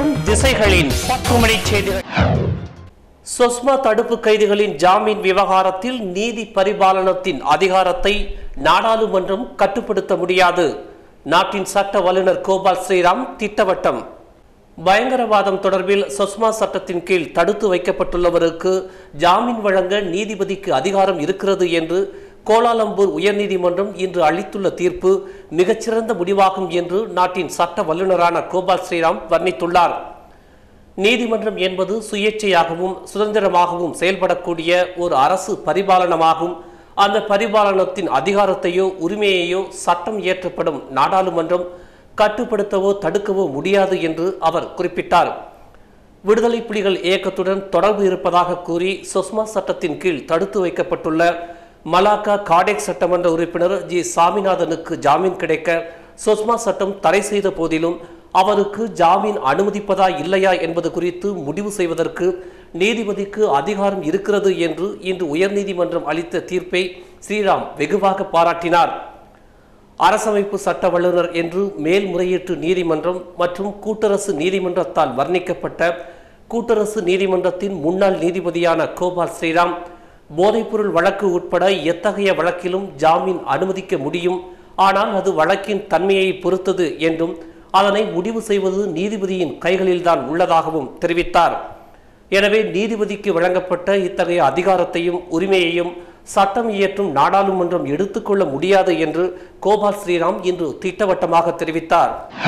தொடரும் திசைகளின் பத்துமணி செய்திகள் சொஸ்மா தடுப்பு கைதிகளின் ஜாமீன் விவகாரத்தில் நீதி பரிபாலனத்தின் அதிகாரத்தை நாடாளுமன்றம் கட்டுப்படுத்த முடியாது நாட்டின் சட்ட வல்லுநர் கோபால் ஸ்ரீராம் திட்டவட்டம் பயங்கரவாதம் தொடர்பில் சொஸ்மா சட்டத்தின் கீழ் தடுத்து வைக்கப்பட்டுள்ளவருக்கு ஜாமீன் வழங்க நீதிபதிக்கு அதிகாரம் இருக்கிறது என்று கோலாலம்பூர் உயர்நீதிமன்றம் இன்று அளித்துள்ள தீர்ப்பு மிகச்சிறந்த முடிவாகும் என்று நாட்டின் சட்ட வல்லுநரான கோபால் ஸ்ரீராம் வர்ணித்துள்ளார் நீதிமன்றம் என்பது சுயேட்சையாகவும் சுதந்திரமாகவும் செயல்படக்கூடிய ஒரு அரசு பரிபாலனமாகும் அந்த பரிபாலனத்தின் அதிகாரத்தையோ உரிமையையோ சட்டம் இயற்றப்படும் நாடாளுமன்றம் கட்டுப்படுத்தவோ தடுக்கவோ முடியாது என்று அவர் குறிப்பிட்டார் விடுதலை புலிகள் இயக்கத்துடன் தொடர்பு இருப்பதாக கூறி சொஸ்மா சட்டத்தின் கீழ் தடுத்து வைக்கப்பட்டுள்ள மலாக்கா காடெக் சட்டமன்ற உறுப்பினர் ஜி சாமிநாதனுக்கு ஜாமீன் கிடைக்க சொஸ்மா சட்டம் தடை செய்த போதிலும் அவருக்கு ஜாமீன் அனுமதிப்பதா இல்லையா என்பது குறித்து முடிவு செய்வதற்கு நீதிபதிக்கு அதிகாரம் இருக்கிறது என்று இன்று உயர்நீதிமன்றம் அளித்த தீர்ப்பை ஸ்ரீராம் வெகுவாக பாராட்டினார் அரசமைப்பு சட்ட வல்லுநர் என்று மேல்முறையீட்டு நீதிமன்றம் மற்றும் கூட்டரசு நீதிமன்றத்தால் வர்ணிக்கப்பட்ட கூட்டரசு நீதிமன்றத்தின் முன்னாள் நீதிபதியான கோபால் ஸ்ரீராம் போதைப்பொருள் வழக்கு உட்பட எத்தகைய வழக்கிலும் ஜாமீன் அனுமதிக்க முடியும் ஆனால் அது வழக்கின் தன்மையை பொறுத்தது என்றும் அதனை முடிவு செய்வது நீதிபதியின் கைகளில்தான் உள்ளதாகவும் தெரிவித்தார் எனவே நீதிபதிக்கு வழங்கப்பட்ட இத்தகைய அதிகாரத்தையும் உரிமையையும் சட்டம் இயற்றும் நாடாளுமன்றம் எடுத்துக்கொள்ள முடியாது என்று கோபால் ஸ்ரீராம் இன்று திட்டவட்டமாக தெரிவித்தார்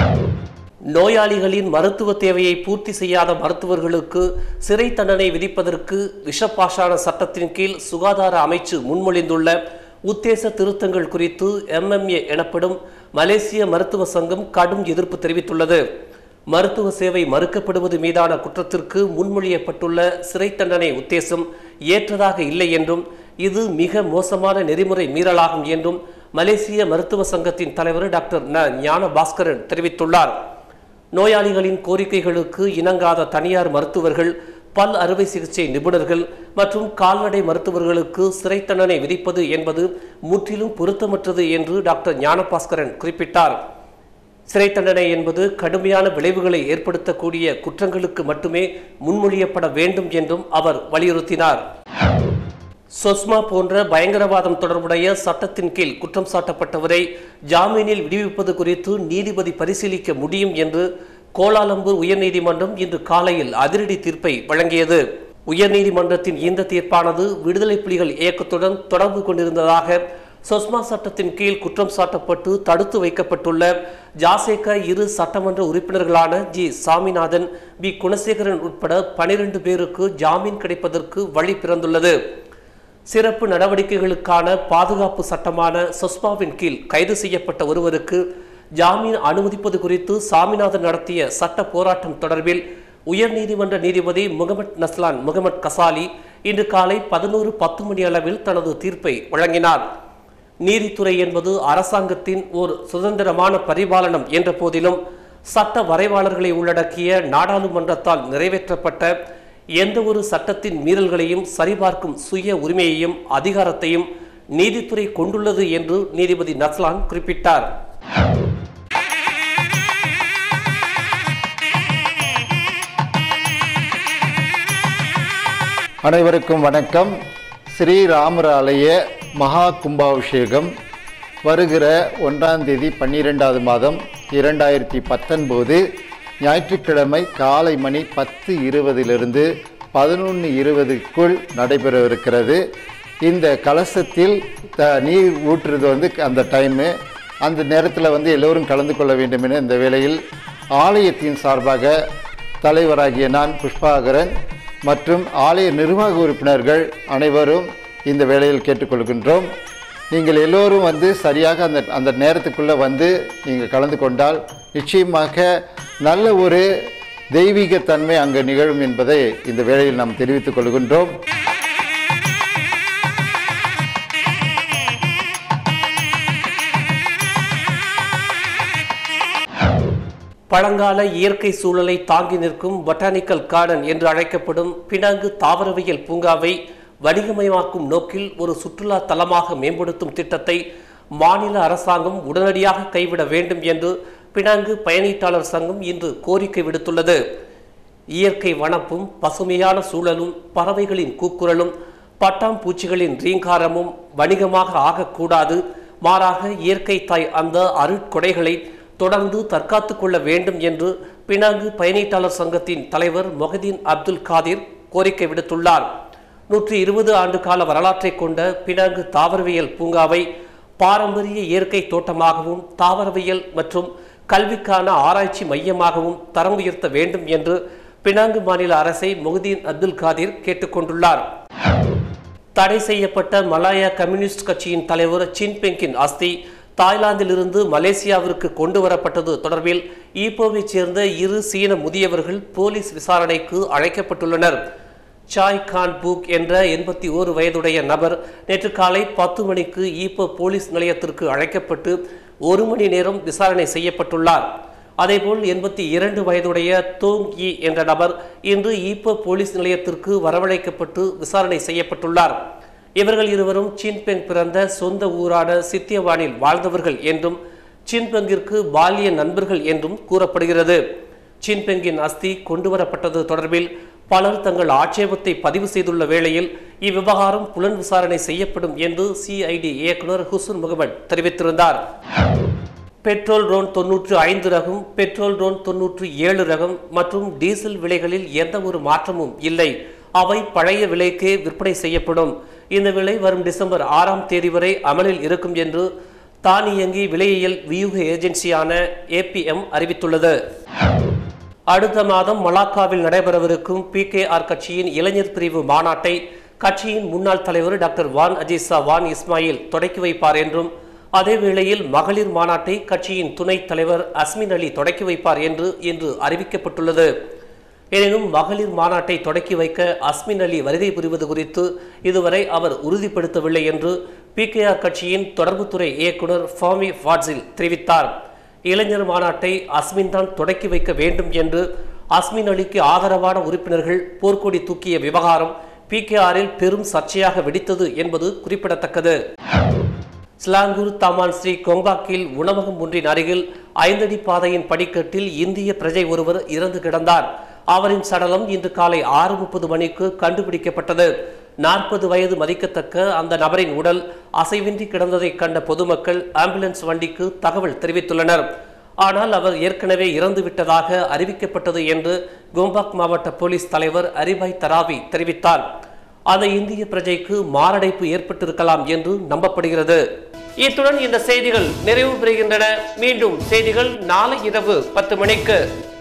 நோயாளிகளின் மருத்துவ தேவையை பூர்த்தி செய்யாத மருத்துவர்களுக்கு சிறை தண்டனை விதிப்பதற்கு விஷப்பாஷான சட்டத்தின் கீழ் சுகாதார அமைச்சு முன்மொழிந்துள்ள உத்தேச திருத்தங்கள் குறித்து எம்எம்ஏ எனப்படும் மலேசிய மருத்துவ சங்கம் கடும் எதிர்ப்பு தெரிவித்துள்ளது மருத்துவ சேவை மறுக்கப்படுவது மீதான குற்றத்திற்கு முன்மொழியப்பட்டுள்ள சிறை தண்டனை உத்தேசம் ஏற்றதாக இல்லை என்றும் இது மிக மோசமான நெறிமுறை மீறலாகும் என்றும் மலேசிய மருத்துவ சங்கத்தின் தலைவர் டாக்டர் ந ஞான பாஸ்கரன் தெரிவித்துள்ளார் நோயாளிகளின் கோரிக்கைகளுக்கு இணங்காத தனியார் மருத்துவர்கள் பல் அறுவை சிகிச்சை நிபுணர்கள் மற்றும் கால்நடை மருத்துவர்களுக்கு சிறை தண்டனை விதிப்பது என்பது முற்றிலும் பொருத்தமற்றது என்று டாக்டர் ஞானபாஸ்கரன் குறிப்பிட்டார் சிறை தண்டனை என்பது கடுமையான விளைவுகளை ஏற்படுத்தக்கூடிய குற்றங்களுக்கு மட்டுமே முன்மொழியப்பட வேண்டும் என்றும் அவர் வலியுறுத்தினார் சொஸ்மா போன்ற பயங்கரவாதம் தொடர்புடைய சட்டத்தின் கீழ் குற்றம் சாட்டப்பட்டவரை ஜாமீனில் விடுவிப்பது குறித்து நீதிபதி பரிசீலிக்க முடியும் என்று கோலாலம்பூர் உயர்நீதிமன்றம் இன்று காலையில் அதிரடி தீர்ப்பை வழங்கியது உயர்நீதிமன்றத்தின் இந்த தீர்ப்பானது விடுதலை புலிகள் இயக்கத்துடன் தொடர்பு கொண்டிருந்ததாக சொஸ்மா சட்டத்தின் கீழ் குற்றம் சாட்டப்பட்டு தடுத்து வைக்கப்பட்டுள்ள ஜாசேக இரு சட்டமன்ற உறுப்பினர்களான ஜி சாமிநாதன் பி குணசேகரன் உட்பட பனிரெண்டு பேருக்கு ஜாமீன் கிடைப்பதற்கு வழி பிறந்துள்ளது சிறப்பு நடவடிக்கைகளுக்கான பாதுகாப்பு சட்டமான சொஸ்மாவின் கீழ் கைது செய்யப்பட்ட ஒருவருக்கு ஜாமீன் அனுமதிப்பது குறித்து சாமிநாதன் நடத்திய சட்ட போராட்டம் தொடர்பில் உயர்நீதிமன்ற நீதிபதி முகமது நஸ்லான் முகமது கசாலி இன்று காலை பதினோரு பத்து மணி அளவில் தனது தீர்ப்பை வழங்கினார் நீதித்துறை என்பது அரசாங்கத்தின் ஒரு சுதந்திரமான பரிபாலனம் என்ற போதிலும் சட்ட வரைவாளர்களை உள்ளடக்கிய நாடாளுமன்றத்தால் நிறைவேற்றப்பட்ட எந்த ஒரு சட்டத்தின் மீறல்களையும் சரிபார்க்கும் சுய உரிமையையும் அதிகாரத்தையும் நீதித்துறை கொண்டுள்ளது என்று நீதிபதி நஸ்லான் குறிப்பிட்டார் அனைவருக்கும் வணக்கம் ஸ்ரீராமர் ஆலய மகா கும்பாபிஷேகம் வருகிற ஒன்றாம் தேதி பன்னிரெண்டாவது மாதம் இரண்டாயிரத்தி பத்தொன்பது ஞாயிற்றுக்கிழமை காலை மணி பத்து இருபதிலிருந்து பதினொன்று இருபதுக்குள் நடைபெறவிருக்கிறது இந்த கலசத்தில் த நீர் ஊற்றுறது வந்து அந்த டைமு அந்த நேரத்தில் வந்து எல்லோரும் கலந்து கொள்ள வேண்டும் என இந்த வேளையில் ஆலயத்தின் சார்பாக தலைவராகிய நான் புஷ்பாகரன் மற்றும் ஆலய நிர்வாக உறுப்பினர்கள் அனைவரும் இந்த வேளையில் கேட்டுக்கொள்கின்றோம் நீங்கள் எல்லோரும் வந்து சரியாக அந்த அந்த நேரத்துக்குள்ளே வந்து நீங்கள் கலந்து கொண்டால் நிச்சயமாக நல்ல ஒரு தெய்வீகத்தன்மை அங்கே நிகழும் என்பதை இந்த வேளையில் நாம் தெரிவித்துக் கொள்கின்றோம் பழங்கால இயற்கை சூழலை தாங்கி நிற்கும் பொட்டானிக்கல் கார்டன் என்று அழைக்கப்படும் பினாங்கு தாவரவியல் பூங்காவை வணிகமயமாக்கும் நோக்கில் ஒரு சுற்றுலா தலமாக மேம்படுத்தும் திட்டத்தை மாநில அரசாங்கம் உடனடியாக கைவிட வேண்டும் என்று பினாங்கு பயணீட்டாளர் சங்கம் இன்று கோரிக்கை விடுத்துள்ளது இயற்கை வனப்பும் பசுமையான சூழலும் பறவைகளின் கூக்குரலும் பட்டாம்பூச்சிகளின் ரீங்காரமும் வணிகமாக ஆகக்கூடாது மாறாக இயற்கை தாய் அந்த அருட்கொடைகளை தொடர்ந்து தற்காத்துக் கொள்ள வேண்டும் என்று பினாங்கு பயணீட்டாளர் சங்கத்தின் தலைவர் மொஹதீன் அப்துல் காதிர் கோரிக்கை விடுத்துள்ளார் நூற்றி இருபது ஆண்டு கால வரலாற்றை கொண்ட பினாங்கு தாவரவியல் பூங்காவை பாரம்பரிய இயற்கை தோட்டமாகவும் தாவரவியல் மற்றும் கல்விக்கான ஆராய்ச்சி மையமாகவும் தரம் உயர்த்த வேண்டும் என்று பினாங்கு மாநில அரசை மொஹதீன் அப்துல் காதிர் கேட்டுக்கொண்டுள்ளார் தடை செய்யப்பட்ட மலாயா கம்யூனிஸ்ட் கட்சியின் தலைவர் சின்பெங்கின் அஸ்தி தாய்லாந்திலிருந்து மலேசியாவிற்கு கொண்டு வரப்பட்டது தொடர்பில் ஈப்போவைச் சேர்ந்த இரு சீன முதியவர்கள் போலீஸ் விசாரணைக்கு அழைக்கப்பட்டுள்ளனர் சாய் கான் பூக் என்ற எண்பத்தி ஓரு வயதுடைய நபர் நேற்று காலை பத்து மணிக்கு ஈப்போ போலீஸ் நிலையத்திற்கு அழைக்கப்பட்டு ஒரு மணி நேரம் விசாரணை செய்யப்பட்டுள்ளார் அதேபோல் எண்பத்தி இரண்டு வயதுடைய தோங் இ என்ற நபர் இன்று ஈப்போ போலீஸ் நிலையத்திற்கு வரவழைக்கப்பட்டு விசாரணை செய்யப்பட்டுள்ளார் இவர்கள் இருவரும் சின்பெங் பிறந்த சொந்த ஊரான சித்தியவானில் வாழ்ந்தவர்கள் என்றும் சின்பெங்கிற்கு பாலிய நண்பர்கள் என்றும் கூறப்படுகிறது சின்பெங்கின் அஸ்தி கொண்டுவரப்பட்டது தொடர்பில் பலர் தங்கள் ஆட்சேபத்தை பதிவு செய்துள்ள வேளையில் இவ்விவகாரம் புலன் விசாரணை செய்யப்படும் என்று சிஐடி இயக்குனர் ஹுசூன் முகமது தெரிவித்திருந்தார் பெட்ரோல் ட்ரோன் தொன்னூற்று ஐந்து ரகம் பெட்ரோல் ட்ரோன் தொன்னூற்று ஏழு ரகம் மற்றும் டீசல் விலைகளில் எந்த ஒரு மாற்றமும் இல்லை அவை பழைய விலைக்கே விற்பனை செய்யப்படும் இந்த விலை வரும் டிசம்பர் ஆறாம் தேதி வரை அமலில் இருக்கும் என்று தானியங்கி விலையியல் வியூக ஏஜென்சியான ஏபிஎம் அறிவித்துள்ளது அடுத்த மாதம் மலாக்காவில் நடைபெறவிருக்கும் பிகேஆர் கட்சியின் இளைஞர் பிரிவு மாநாட்டை கட்சியின் முன்னாள் தலைவர் டாக்டர் வான் அஜிசா வான் இஸ்மாயில் தொடக்கி வைப்பார் என்றும் அதே வேளையில் மகளிர் மாநாட்டை கட்சியின் துணைத் தலைவர் அஸ்மின் அலி தொடக்கி வைப்பார் என்று இன்று அறிவிக்கப்பட்டுள்ளது எனினும் மகளிர் மாநாட்டை தொடக்கி வைக்க அஸ்மின் அலி வருகை புரிவது குறித்து இதுவரை அவர் உறுதிப்படுத்தவில்லை என்று பிகேஆர் கட்சியின் தொடர்புத்துறை இயக்குனர் ஃபாமி ஃபாட்ஸில் தெரிவித்தார் இளைஞர் மாநாட்டை அஸ்மின் தான் தொடக்கி வைக்க வேண்டும் என்று அஸ்மின் அலிக்கு ஆதரவான உறுப்பினர்கள் போர்க்கொடி தூக்கிய விவகாரம் பிகேஆரில் பெரும் சர்ச்சையாக வெடித்தது என்பது குறிப்பிடத்தக்கது ஸ்லாங்கூர் தமான் ஸ்ரீ கொங்காக்கில் உணவகம் ஒன்றின் அருகில் ஐந்தடி பாதையின் படிக்கட்டில் இந்திய பிரஜை ஒருவர் இறந்து கிடந்தார் அவரின் சடலம் இன்று காலை ஆறு முப்பது மணிக்கு கண்டுபிடிக்கப்பட்டது நாற்பது வயது மதிக்கத்தக்க அந்த நபரின் உடல் அசைவின்றி கிடந்ததை கண்ட பொதுமக்கள் ஆம்புலன்ஸ் வண்டிக்கு தகவல் தெரிவித்துள்ளனர் ஆனால் அவர் ஏற்கனவே இறந்து விட்டதாக அறிவிக்கப்பட்டது என்று கோம்பாக் மாவட்ட போலீஸ் தலைவர் அரிபாய் தராவி தெரிவித்தார் அந்த இந்திய பிரஜைக்கு மாரடைப்பு ஏற்பட்டிருக்கலாம் என்று நம்பப்படுகிறது இத்துடன் இந்த செய்திகள் நிறைவு பெறுகின்றன மீண்டும் செய்திகள் நாளை இரவு பத்து மணிக்கு